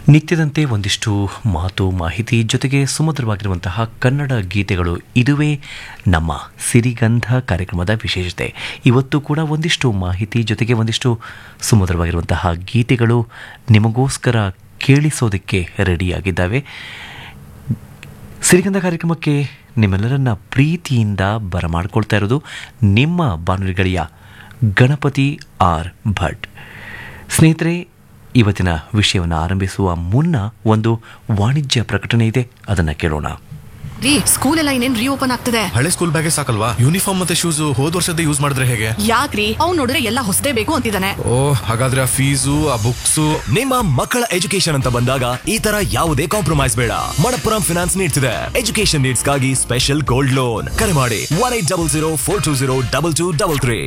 ನಿತ್ಯದಂತೆ ಒಂದಿಷ್ಟು ಮಾತು ಮಾಹಿತಿ ಜೊತೆಗೆ ಸುಮಧುರವಾಗಿರುವಂತಹ ಕನ್ನಡ ಗೀತೆಗಳು ಇದುವೇ ನಮ್ಮ ಸಿರಿಗಂಧ ಕಾರ್ಯಕ್ರಮದ ವಿಶೇಷತೆ ಇವತ್ತು ಕೂಡ ಒಂದಿಷ್ಟು ಮಾಹಿತಿ ಜೊತೆಗೆ ಒಂದಿಷ್ಟು ಸುಮಧುರವಾಗಿರುವಂತಹ ಗೀತೆಗಳು ನಿಮಗೋಸ್ಕರ ಕೇಳಿಸೋದಕ್ಕೆ ರೆಡಿಯಾಗಿದ್ದಾವೆ ಸಿರಿಗಂಧ ಕಾರ್ಯಕ್ರಮಕ್ಕೆ ನಿಮ್ಮೆಲ್ಲರನ್ನ ಪ್ರೀತಿಯಿಂದ ಬರಮಾಡ್ಕೊಳ್ತಾ ಇರೋದು ನಿಮ್ಮ ಬಾನುಲಿ ಗೆಳೆಯ ಗಣಪತಿ ಆರ್ ಭಟ್ ಸ್ನೇಹಿತರೆ ಇವತ್ತಿನ ವಿಷಯವನ್ನು ಆರಂಭಿಸುವ ಮುನ್ನ ಒಂದು ವಾಣಿಜ್ಯ ಪ್ರಕಟಣೆ ಇದೆ ಅದನ್ನು ಕೇಳೋಣ ರೀ ಸ್ಕೂಲ್ ಎಲ್ಲ ಇನ್ನೇನ್ ರೀಓಪನ್ ಆಗ್ತದೆ ಹಳೆ ಸ್ಕೂಲ್ ಬ್ಯಾಗೇ ಸಾಕಲ್ವಾ ಯೂನಿಫಾರ್ಮ್ ಮತ್ತೆ ಶೂಸ್ ಹೋದ್ ವರ್ಷದ ಯೂಸ್ ಮಾಡಿದ್ರೆ ಹೇಗೆ ಯಾಕ್ರಿ ಅವ್ನ್ ನೋಡಿದ್ರೆ ಎಲ್ಲ ಹೊಸದೇ ಬೇಕು ಅಂತಿದ್ದಾನೆ ಓ ಹಾಗಾದ್ರೆ ಆ ಫೀಸು ಆ ಬುಕ್ಸು ನಿಮ್ಮ ಮಕ್ಕಳ ಎಜುಕೇಶನ್ ಅಂತ ಬಂದಾಗ ಈ ತರ ಯಾವುದೇ ಕಾಂಪ್ರಮೈಸ್ ಬೇಡ ಮಣಪ್ಪುರಂ ಫಿನಾನ್ಸ್ ನೀಡ್ತಿದೆ ಎಜುಕೇಶನ್ ನೀಡ್ಸ್ಗಾಗಿ ಸ್ಪೆಷಲ್ ಗೋಲ್ಡ್ ಲೋನ್ ಕರೆ ಮಾಡಿ one eight double zero four two zero double two double three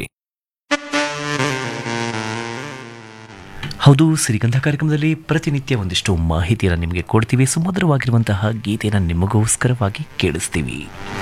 ಹೌದು ಸಿರಿಗಂಧ ಕಾರ್ಯಕ್ರಮದಲ್ಲಿ ಪ್ರತಿನಿತ್ಯ ಒಂದಿಷ್ಟು ಮಾಹಿತಿಯನ್ನು ನಿಮಗೆ ಕೊಡ್ತೀವಿ ಸುಮಧುರವಾಗಿರುವಂತಹ ಗೀತೆಯನ್ನು ನಿಮಗೋಸ್ಕರವಾಗಿ ಕೇಳಿಸ್ತೀವಿ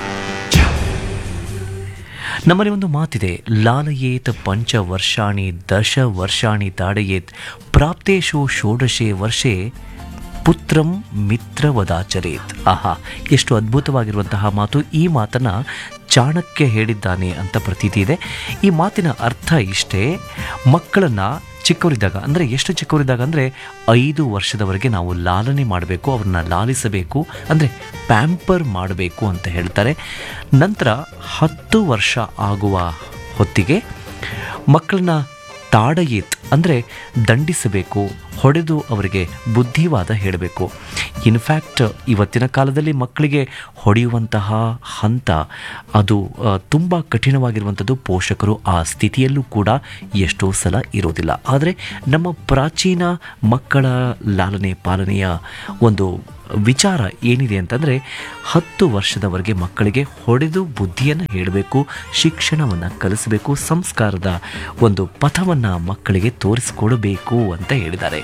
ನಮ್ಮಲ್ಲಿ ಒಂದು ಮಾತಿದೆ ಲಾಲಯೇತ್ ಪಂಚ ವರ್ಷಾಣಿ ದಶ ವರ್ಷಾಣಿ ತಾಡಯೇತ್ ಪ್ರಾಪ್ತೇಶು ಷೋಡಶೆ ವರ್ಷೆ ಪುತ್ರಂ ಮಿತ್ರವದಾಚರೇತ್ ಆಹಾ ಎಷ್ಟು ಅದ್ಭುತವಾಗಿರುವಂತಹ ಮಾತು ಈ ಮಾತನ್ನು ಚಾಣಕ್ಯ ಹೇಳಿದ್ದಾನೆ ಅಂತ ಪ್ರತೀತಿ ಇದೆ ಈ ಮಾತಿನ ಅರ್ಥ ಇಷ್ಟೇ ಮಕ್ಕಳನ್ನು ಚಿಕ್ಕವರಿದ್ದಾಗ ಅಂದರೆ ಎಷ್ಟು ಚಿಕ್ಕವರಿದ್ದಾಗ ಅಂದರೆ ಐದು ವರ್ಷದವರೆಗೆ ನಾವು ಲಾಲನೆ ಮಾಡಬೇಕು ಅವ್ರನ್ನ ಲಾಲಿಸಬೇಕು ಅಂದರೆ ಪ್ಯಾಂಪರ್ ಮಾಡಬೇಕು ಅಂತ ಹೇಳ್ತಾರೆ ನಂತರ ಹತ್ತು ವರ್ಷ ಆಗುವ ಹೊತ್ತಿಗೆ ಮಕ್ಕಳನ್ನ ತಾಡಯೇತ್ ಅಂದರೆ ದಂಡಿಸಬೇಕು ಹೊಡೆದು ಅವರಿಗೆ ಬುದ್ಧಿವಾದ ಹೇಳಬೇಕು ಇನ್ಫ್ಯಾಕ್ಟ್ ಇವತ್ತಿನ ಕಾಲದಲ್ಲಿ ಮಕ್ಕಳಿಗೆ ಹೊಡೆಯುವಂತಹ ಹಂತ ಅದು ತುಂಬ ಕಠಿಣವಾಗಿರುವಂಥದ್ದು ಪೋಷಕರು ಆ ಸ್ಥಿತಿಯಲ್ಲೂ ಕೂಡ ಎಷ್ಟೋ ಸಲ ಇರೋದಿಲ್ಲ ಆದರೆ ನಮ್ಮ ಪ್ರಾಚೀನ ಮಕ್ಕಳ ಲಾಲನೆ ಪಾಲನೆಯ ಒಂದು ವಿಚಾರ ಏನಿದೆ ಅಂತಂದರೆ ಹತ್ತು ವರ್ಷದವರೆಗೆ ಮಕ್ಕಳಿಗೆ ಹೊಡೆದು ಬುದ್ಧಿಯನ್ನು ಹೇಳಬೇಕು ಶಿಕ್ಷಣವನ್ನು ಕಲಿಸಬೇಕು ಸಂಸ್ಕಾರದ ಒಂದು ಪಥವನ್ನು ಮಕ್ಕಳಿಗೆ ತೋರಿಸಿಕೊಡಬೇಕು ಅಂತ ಹೇಳಿದ್ದಾರೆ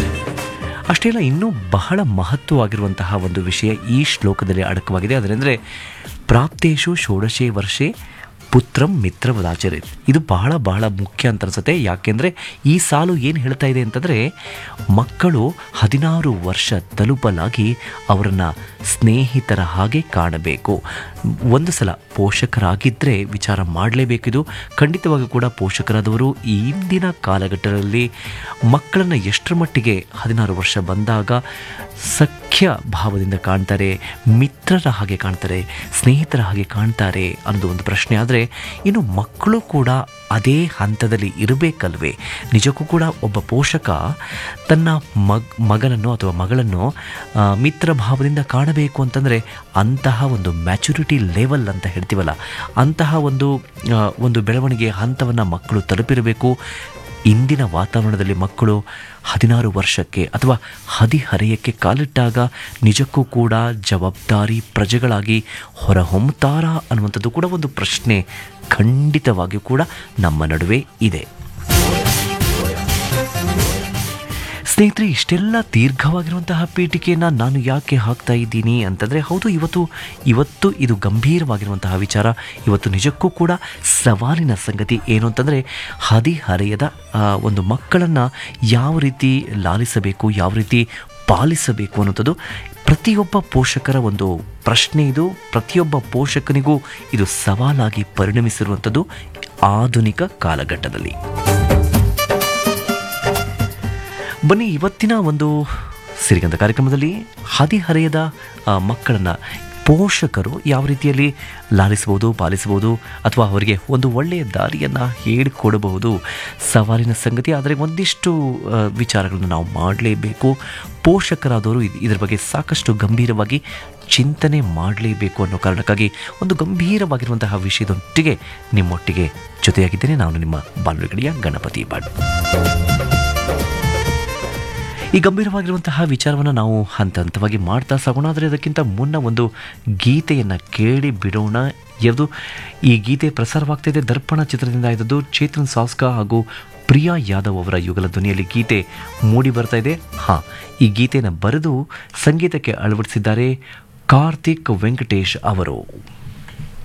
ಅಷ್ಟೇ ಅಲ್ಲ ಇನ್ನೂ ಬಹಳ ಮಹತ್ವವಾಗಿರುವಂತಹ ಒಂದು ವಿಷಯ ಈ ಶ್ಲೋಕದಲ್ಲಿ ಅಡಕವಾಗಿದೆ ಅದರೆಂದರೆ ಪ್ರಾಪ್ತೇಶು ಷೋಡಶೆ ವರ್ಷೆ ಪುತ್ರಂ ಮಿತ್ರವದಾಚರಿ ಇದು ಬಹಳ ಬಹಳ ಮುಖ್ಯ ಅಂತ ಅನ್ಸುತ್ತೆ ಯಾಕೆಂದರೆ ಈ ಸಾಲು ಏನು ಹೇಳ್ತಾ ಇದೆ ಅಂತಂದರೆ ಮಕ್ಕಳು ಹದಿನಾರು ವರ್ಷ ತಲುಪಲಾಗಿ ಅವರನ್ನು ಸ್ನೇಹಿತರ ಹಾಗೆ ಕಾಣಬೇಕು ಒಂದು ಸಲ ಪೋಷಕರಾಗಿದ್ದರೆ ವಿಚಾರ ಮಾಡಲೇಬೇಕಿದು ಖಂಡಿತವಾಗಿ ಕೂಡ ಪೋಷಕರಾದವರು ಇಂದಿನ ಕಾಲಘಟ್ಟದಲ್ಲಿ ಮಕ್ಕಳನ್ನು ಎಷ್ಟರ ಮಟ್ಟಿಗೆ ಹದಿನಾರು ವರ್ಷ ಬಂದಾಗ ಸಖ್ಯ ಭಾವದಿಂದ ಕಾಣ್ತಾರೆ ಮಿತ್ರರ ಹಾಗೆ ಕಾಣ್ತಾರೆ ಸ್ನೇಹಿತರ ಹಾಗೆ ಕಾಣ್ತಾರೆ ಅನ್ನೋದು ಒಂದು ಪ್ರಶ್ನೆ ಆದರೆ ಇನ್ನು ಮಕ್ಕಳು ಕೂಡ ಅದೇ ಹಂತದಲ್ಲಿ ಇರಬೇಕಲ್ವೇ ನಿಜಕ್ಕೂ ಕೂಡ ಒಬ್ಬ ಪೋಷಕ ತನ್ನ ಮಗ್ ಮಗನನ್ನು ಅಥವಾ ಮಗಳನ್ನು ಆ, ಮಿತ್ರ ಭಾವದಿಂದ ಕಾಣಬೇಕು ಅಂತಂದರೆ ಅಂತಹ ಒಂದು ಮ್ಯಾಚುರಿಟಿ ಲೆವೆಲ್ ಅಂತ ಹೇಳ್ತೀವಲ್ಲ ಅಂತಹ ಒಂದು ಆ, ಒಂದು ಬೆಳವಣಿಗೆ ಹಂತವನ್ನು ಮಕ್ಕಳು ತಲುಪಿರಬೇಕು ಇಂದಿನ ವಾತಾವರಣದಲ್ಲಿ ಮಕ್ಕಳು ಹದಿನಾರು ವರ್ಷಕ್ಕೆ ಅಥವಾ ಹದಿಹರೆಯಕ್ಕೆ ಕಾಲಿಟ್ಟಾಗ ನಿಜಕ್ಕೂ ಕೂಡ ಜವಾಬ್ದಾರಿ ಪ್ರಜೆಗಳಾಗಿ ಹೊರಹೊಮ್ಮುತ್ತಾರಾ ಅನ್ನುವಂಥದ್ದು ಕೂಡ ಒಂದು ಪ್ರಶ್ನೆ ಖಂಡಿತವಾಗಿಯೂ ಕೂಡ ನಮ್ಮ ನಡುವೆ ಇದೆ ಸ್ನೇಹಿತರೆ ಇಷ್ಟೆಲ್ಲ ದೀರ್ಘವಾಗಿರುವಂತಹ ಪೀಠಿಕೆಯನ್ನು ನಾನು ಯಾಕೆ ಹಾಕ್ತಾ ಇದ್ದೀನಿ ಅಂತಂದರೆ ಹೌದು ಇವತ್ತು ಇವತ್ತು ಇದು ಗಂಭೀರವಾಗಿರುವಂತಹ ವಿಚಾರ ಇವತ್ತು ನಿಜಕ್ಕೂ ಕೂಡ ಸವಾಲಿನ ಸಂಗತಿ ಏನು ಅಂತಂದರೆ ಹದಿಹರೆಯದ ಆ, ಒಂದು ಮಕ್ಕಳನ್ನು ಯಾವ ರೀತಿ ಲಾಲಿಸಬೇಕು ಯಾವ ರೀತಿ ಪಾಲಿಸಬೇಕು ಅನ್ನೋಂಥದ್ದು ಪ್ರತಿಯೊಬ್ಬ ಪೋಷಕರ ಒಂದು ಪ್ರಶ್ನೆ ಇದು ಪ್ರತಿಯೊಬ್ಬ ಪೋಷಕನಿಗೂ ಇದು ಸವಾಲಾಗಿ ಪರಿಣಮಿಸಿರುವಂಥದ್ದು ಆಧುನಿಕ ಕಾಲಘಟ್ಟದಲ್ಲಿ ಬನ್ನಿ ಇವತ್ತಿನ ಒಂದು ಸಿರಿಗಂಧ ಕಾರ್ಯಕ್ರಮದಲ್ಲಿ ಹದಿಹರೆಯದ ಮಕ್ಕಳನ್ನು ಪೋಷಕರು ಯಾವ ರೀತಿಯಲ್ಲಿ ಲಾಲಿಸಬಹುದು ಪಾಲಿಸಬಹುದು ಅಥವಾ ಅವರಿಗೆ ಒಂದು ಒಳ್ಳೆಯ ದಾರಿಯನ್ನು ಹೇಳಿಕೊಡಬಹುದು ಸವಾಲಿನ ಸಂಗತಿ ಆದರೆ ಒಂದಿಷ್ಟು ಆ, ವಿಚಾರಗಳನ್ನು ನಾವು ಮಾಡಲೇಬೇಕು ಪೋಷಕರಾದವರು ಇದ್- ಇದರ ಬಗ್ಗೆ ಸಾಕಷ್ಟು ಗಂಭೀರವಾಗಿ ಚಿಂತನೆ ಮಾಡಲೇಬೇಕು ಅನ್ನೋ ಕಾರಣಕ್ಕಾಗಿ ಒಂದು ಗಂಭೀರವಾಗಿರುವಂತಹ ವಿಷಯದೊಟ್ಟಿಗೆ ನಿಮ್ಮೊಟ್ಟಿಗೆ ಜೊತೆಯಾಗಿದ್ದೇನೆ ನಾನು ನಿಮ್ಮ ಬಾನುಲಿಗಡಿಯ ಗಣಪತಿ ಭಟ್ ಈ ಗಂಭೀರವಾಗಿರುವಂತಹ ವಿಚಾರವನ್ನು ನಾವು ಹಂತ ಹಂತವಾಗಿ ಮಾಡ್ತಾ ಸಾಗೋಣ ಆದರೆ ಅದಕ್ಕಿಂತ ಮುನ್ನ ಒಂದು ಗೀತೆಯನ್ನು ಕೇಳಿ ಬಿಡೋಣ ಯಾವುದು ಈ ಗೀತೆ ಪ್ರಸಾರವಾಗ್ತಾ ಇದೆ ದರ್ಪಣ ಚಿತ್ರದಿಂದ ಇದ್ದದ್ದು ಚೇತನ್ ಸಾಸ್ಕಾ ಹಾಗೂ ಪ್ರಿಯಾ ಯಾದವ್ ಅವರ ಯುಗಲ ಧ್ವನಿಯಲ್ಲಿ ಗೀತೆ ಮೂಡಿ ಬರ್ತಾ ಇದೆ ಹಾಂ ಈ ಗೀತೆಯನ್ನು ಬರೆದು ಸಂಗೀತಕ್ಕೆ ಅಳವಡಿಸಿದ್ದಾರೆ ಕಾರ್ತಿಕ್ ವೆಂಕಟೇಶ್ ಅವರು